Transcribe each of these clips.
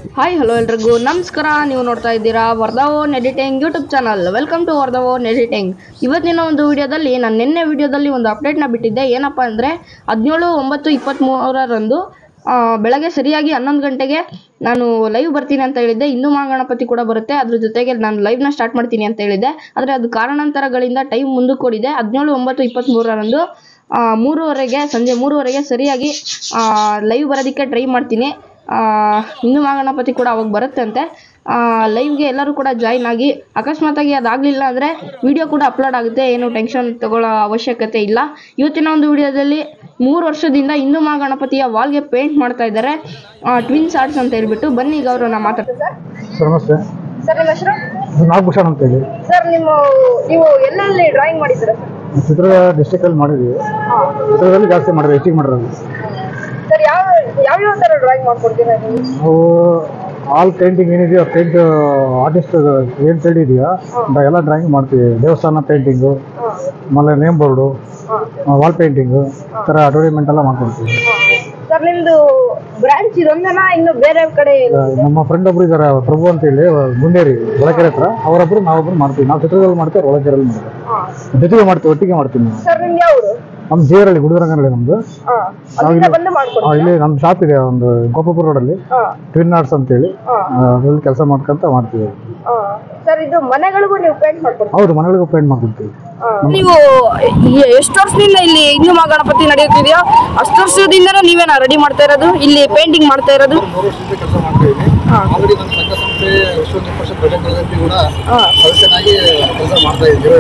hi hello ಎಲ್ರಿಗೂ ನಮಸ್ಕಾರ ನೀವು ನೋಡ್ತಾ ಇದ್ದೀರಾ ವರ್ಧವೋನ್ editing YouTube channel welcome to ವರ್ಧವೋನ್ ಎಡಿಟಿಂಗ್ ಇವತ್ತಿನ ಒಂದು ವಿಡಿಯೋದಲ್ಲಿ ನಾನು ನಿನ್ನೆ ವಿಡಿಯೋದಲ್ಲಿ ಒಂದು ಅಪ್ಡೇಟ್ನ ಬಿಟ್ಟಿದ್ದೆ ಏನಪ್ಪ ಅಂದರೆ ಹದಿನೇಳು ಒಂಬತ್ತು ಇಪ್ಪತ್ತ್ಮೂರರಂದು ಆ, ಬೆಳಗ್ಗೆ ಸರಿಯಾಗಿ ಹನ್ನೊಂದು ಗಂಟೆಗೆ ನಾನು ಲೈವ್ ಬರ್ತೀನಿ ಅಂತ ಹೇಳಿದ್ದೆ ಇನ್ನೂ ಮಹಾಗಣಪತಿ ಕೂಡ ಬರುತ್ತೆ ಅದ್ರ ಜೊತೆಗೆ ನಾನು ಲೈವ್ನ ಸ್ಟಾರ್ಟ್ ಮಾಡ್ತೀನಿ ಅಂತ ಹೇಳಿದ್ದೆ ಆದರೆ ಅದು ಕಾರಣಾಂತರಗಳಿಂದ ಟೈಮ್ ಮುಂದಕ್ಕೆ ಓಡಿದೆ ಹದಿನೇಳು ಒಂಬತ್ತು ಇಪ್ಪತ್ತ್ಮೂರರಂದು ಆ, ಮೂರುವರೆಗೆ ಸಂಜೆ ಮೂರುವರೆಗೆ ಸರಿಯಾಗಿ ಲೈವ್ ಬರೋದಕ್ಕೆ ಟ್ರೈ ಮಾಡ್ತೀನಿ ಆ, ಹಿಂದೂ ಮಹಾಗಣಪತಿ ಕೂಡ ಅವಾಗ ಬರುತ್ತಂತೆ ಲೈವ್ಗೆ ಎಲ್ಲರೂ ಕೂಡ ಜಾಯ್ನ್ ಆಗಿ ಅಕಸ್ಮಾತಾಗಿ ಅದಾಗಲಿಲ್ಲ ಅಂದರೆ ವಿಡಿಯೋ ಕೂಡ ಅಪ್ಲೋಡ್ ಆಗುತ್ತೆ ಏನು ಟೆನ್ಷನ್ ತಗೊಳ್ಳೋ ಅವಶ್ಯಕತೆ ಇಲ್ಲ ಇವತ್ತಿನ ಒಂದು ವಿಡಿಯೋದಲ್ಲಿ ಮೂರು ವರ್ಷದಿಂದ ಹಿಂದೂ ಮಹಾಗಣಪತಿಯ ವಾಲ್ಗೆ ಪೇಂಟ್ ಮಾಡ್ತಾ ಇದ್ದಾರೆ ಟ್ವಿನ್ಸ್ ಆರ್ಟ್ಸ್ ಅಂತ ಹೇಳ್ಬಿಟ್ಟು ಬನ್ನಿ ಈಗ ಅವ್ರನ್ನ ಮಾತಾಡ್ತಾರೆ ಸರ್ ನಮಸ್ತೆ ಸರ್ ನಿಮ್ಮ ಹೆಸರು ಇದು ನಾಗಭೂಷಣ್ ಅಂತ ಹೇಳಿ ಸರ್ ನಿಮ್ಮ ನೀವು ಎಲ್ಲೆಲ್ಲಿ ಡ್ರಾಯಿಂಗ್ ಮಾಡಿದ್ದೀರಾ ಸರ್ ಚಿತ್ರದ ಡಿಸ್ಟಿಕಲ್ಲಿ ಮಾಡಿದ್ವಿ ಚಿತ್ರದಲ್ಲಿ ಜಾಸ್ತಿ ಮಾಡಿದ್ವಿ ಹೆಚ್ಚಿಗೆ ಮಾಡಿರೋದು ಸರ್ ಯಾವ ಯಾವ್ಯಾವ ಥರ ಡ್ರಾಯಿಂಗ್ ಮಾಡ್ಕೊಡ್ತೀರಾ ನೀವು ನಾವು ಆಲ್ ಪೇಂಟಿಂಗ್ ಏನಿದೆಯೋ ಪೇಂಟ್ ಆರ್ಟಿಸ್ಟ್ ಏನು ಫೀಲ್ಡ್ ಇದೆಯೋ ಅಂತ ಎಲ್ಲ ಡ್ರಾಯಿಂಗ್ ಮಾಡ್ತೀವಿ ದೇವಸ್ಥಾನ ಪೇಂಟಿಂಗು ಆಮೇಲೆ ನೇಮ್ ಬೋರ್ಡು ವಾಲ್ ಪೇಂಟಿಂಗು ಈ ಥರ ಅಡ್ವರ್ಟೈಸ್ಮೆಂಟ್ ಎಲ್ಲ ಮಾಡ್ಕೊಡ್ತೀವಿ ಸರ್ ನಿಮ್ದು ಬ್ರಾಂಚ್ ಇದೊಂದೇನಾ ಇನ್ನು ಬೇರೆ ಕಡೆ ಆ, ನಮ್ಮ ಫ್ರೆಂಡ್ ಒಬ್ರು ಇದ್ದಾರೆ ಪ್ರಭು ಅಂತ ಹೇಳಿ ಗುಂಡೇರಿ ಒಳಕೆರೆ ಹತ್ರ ಅವರೊಬ್ರು ನಾವೊಬ್ರು ಮಾಡ್ತೀವಿ ನಾವು ಚಿತ್ರದಲ್ಲಿ ಮಾಡ್ತೀವಿ ಒಳಕೆರೆಯಲ್ಲಿ ಮಾಡ್ತೀವಿ ಜೊತೆಗೆ ಮಾಡ್ತೀವಿ ಒಟ್ಟಿಗೆ ಮಾಡ್ತೀವಿ ನಾವು ಸರ್ ನಿಮ್ದು ಯಾವುದು ನಮ್ಮ ಜೇರಲ್ಲಿ ಗುಡಿದರಂಗನಲ್ಲಿ ನಮ್ಮದು ಅಲ್ಲಿಂದ ಬಂದು ಮಾಡ್ಕೊಡಿ ಆ, ಇಲ್ಲಿ ನಮ್ಮ ಶಾಪ್ ಇದೆ ಒಂದು ಗೋಪಾಪುರ ರೋಡಲ್ಲಿ ಟ್ವಿನ್ ಆರ್ಟ್ಸ್ ಅಂತೇಳಿ ಅದ್ರಲ್ಲಿ ಕೆಲಸ ಮಾಡ್ಕೊಂತ ಮಾಡ್ತೀವಿ ಸರ್ ಇದು ಮನೆಗಳಿಗೂ ನೀವು ಪೇಂಟ್ ಮಾಡ್ಕೊಡ್ತೀವಿ ಹೌದು ಮನೆಗಳಿಗೂ ಪೇಂಟ್ ಮಾಡ್ಕೊಡ್ತೀವಿ ನೀವು ಎಷ್ಟು ವರ್ಷದಿಂದ ಇಲ್ಲಿ ಹಿಂದೂ ಮಹಾಗಣಪತಿ ನಡೆಯುತ್ತಿದೆಯೋ ಅಷ್ಟು ವರ್ಷದಿಂದನೂ ನೀವೇನಾ ರೆಡಿ ಮಾಡ್ತಾ ಇರೋದು ಇಲ್ಲಿ ಪೇಂಟಿಂಗ್ ಮಾಡ್ತಾ ಇರೋದು ಮೂರು ವರ್ಷದಿಂದ ಕೆಲಸ ಮಾಡ್ತೀವಿ ಆಲ್ರೆಡಿ ನಮ್ಮ ಸಂಘ ಸಂಸ್ಥೆ ವಿಶ್ವ ಪರಿಷತ್ ಪ್ರಜಾಪ್ರಗತಿ ಕೂಡ ಸದಸ್ಯನಾಗಿ ಕೆಲಸ ಮಾಡ್ತಾ ಇದ್ದೀವಿ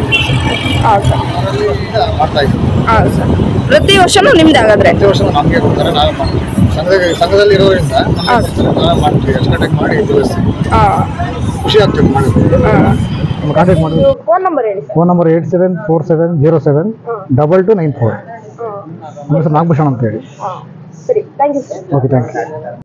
ಅದರಲ್ಲಿ ಈಗ ಮಾಡ್ತಾ ಇದ್ದೀವಿ ಹಾಂ ಸರ್ ಪ್ರತಿ ವರ್ಷನೂ ನಿಮ್ದು ಹಾಗಾದ್ರೆ ಪ್ರತಿ ವರ್ಷ ನಮಗೆ ಕೊಡ್ತಾರೆ ನಾವೇ ಮಾಡ್ತೀವಿ ಸಂಘದ ಸಂಘದಲ್ಲಿ ಇರೋದ್ರಿಂದ ನಮಗೆ ಕೊಡ್ತಾರೆ, ನಾವೇ ಮಾಡ್ತೀವಿ ಅಚ್ಚುಕಟ್ಟಾಗಿ ಮಾಡಿ ತಿಳಿಸ್ತೀವಿ ಹಾಂ ಖುಷಿ ಆಗ್ತದೆ ಮಾಡಿದ್ವಿ ನಮ್ಮ ಕಾಂಟ್ಯಾಕ್ಟ್ ಮಾಡಿದ್ವಿ ಫೋನ್ ನಂಬರ್ ಹೇಳಿ phone number eight seven four seven zero seven double two nine four ನಮ್ಮ ಹೆಸರು ನಾಗಭೂಷಣ್ ಅಂತ ಹೇಳಿ ಸರಿ thank you sir okay thank you